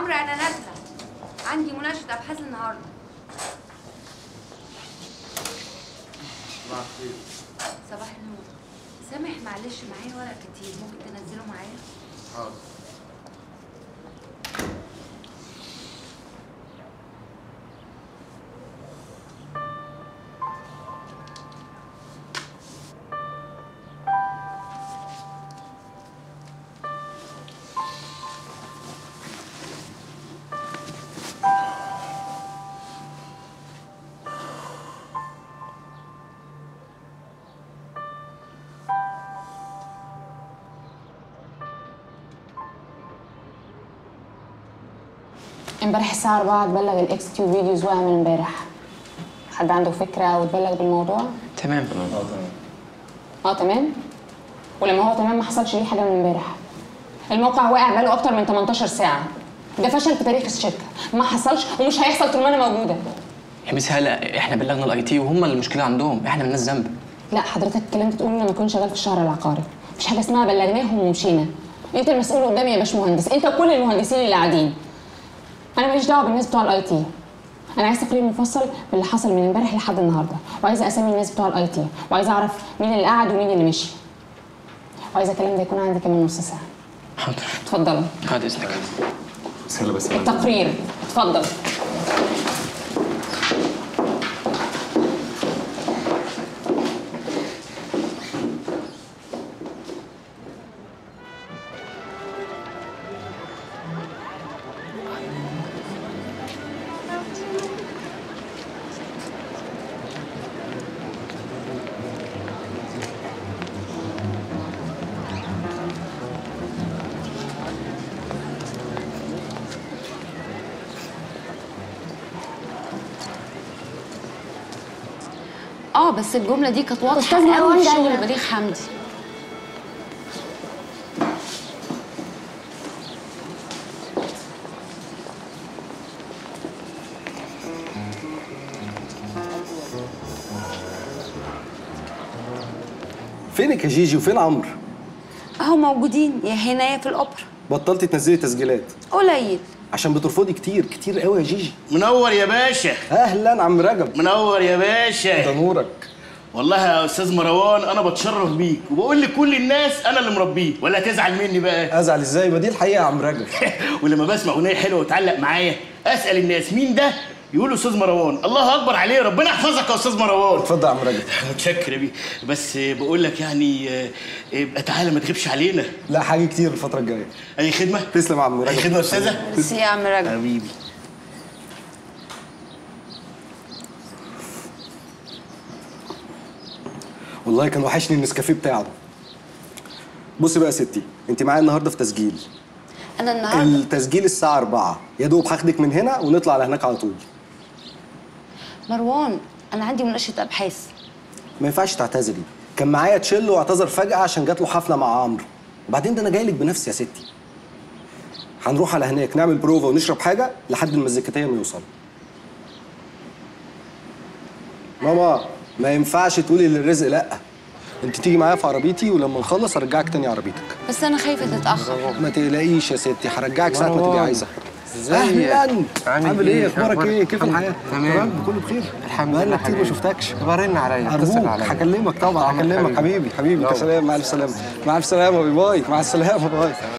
عمرو انا نازله عندي مناقشه ابحاث النهارده صباح النور سامح معلش معايا ورق كتير ممكن تنزله معايا حاضر امبارح الساعة 4 اتبلغ الاكس تيوب فيديوز وقع من امبارح حد عنده فكرة او اتبلغ بالموضوع؟ تمام اه تمام ولما هو تمام ما حصلش ليه حاجة من امبارح الموقع واقع بقاله اكتر من 18 ساعة ده فشل في تاريخ الشركة ما حصلش ومش هيحصل طول ما انا موجودة يا ميس هلا احنا بلغنا الاي تي وهم اللي المشكله عندهم احنا مالناش ذنب لا حضرتك الكلام ده تقوله لما اكون شغال في الشهر العقاري مفيش حاجة اسمها بلغناهم ومشينا انت المسؤول قدامي يا باشمهندس انت وكل المهندسين اللي قاعدين انا ماليش دعوه بالناس بتوع الاي تي انا عايز تقرير مفصل باللي حصل من امبارح لحد النهارده وعايزه اسامي الناس بتوع الاي تي وعايزه اعرف مين اللي قعد ومين اللي مشي وعايزه الكلام ده يكون عندي كمان نص ساعه حاضر اتفضلوا بعد اذنك سهلا بس التقرير اتفضل اه بس الجمله دي كانت واضحه أستاذ مروان قوي في جاية. شغل بليغ حمدي فينك يا جيجي وفين عمرو؟ اهو موجودين يا هنا يا في الاوبرا بطلتي تنزلي تسجيلات قليل عشان بترفضي كتير كتير قوي يا جيجي منور يا باشا اهلا عم رجب منور يا ده باشا نورك والله يا استاذ مروان انا بتشرف بيك وبقول لكل الناس انا اللي مربيه ولا تزعل مني بقى ازعل ازاي ما دي الحقيقه يا عم رجب ولما بسمع اغنيه حلوه وتعلق معايا اسال الناس مين ده يقولوا استاذ مروان الله اكبر عليه ربنا يحفظك يا استاذ مروان اتفضل يا عم رجب متشكر يا بيه بس بقول لك يعني آه، ابقى تعالى ما تغيبش علينا لا حاجه كتير الفتره الجايه اي خدمه تسلم يا عم اي رجب خدمه يا استاذه بس يا عم رجب حبيبي والله كان وحشني النسكافيه بتاعه بصي بقى يا ستي انت معايا النهارده في تسجيل انا النهارده التسجيل الساعه 4 يا دوب هاخدك من هنا ونطلع على هناك على طول مروان انا عندي مناقشه ابحاث ما ينفعش تعتذري كان معايا تشيلو واعتذر فجاه عشان جات له حفله مع عمرو وبعدين ده انا جاي لك بنفسي يا ستي هنروح على هناك نعمل بروفا ونشرب حاجه لحد المزيكتيه ما يوصلوا ماما ما ينفعش تقولي للرزق لا انت تيجي معايا في عربيتي ولما نخلص ارجعك تاني عربيتك بس انا خايفه تتاخر ما تقلقيش يا ستي هرجعك ساعه ما تبقي مروان. عايزه ازيك؟ اهلا عامل عامل ايه؟ ايه اخبارك أخبارك؟ ايه كيف الحمد- الحياه تمام. كله بخير الحمد بقالنا لله كتير ما حبيبي. شفتكش برن عليا اتصل ارجوك عليا هكلمك طبعا عمرك هكلمك حبيبي حبيبي يلا. سلام مع الف سلامه مع الف سلامه باي باي مع السلامه باي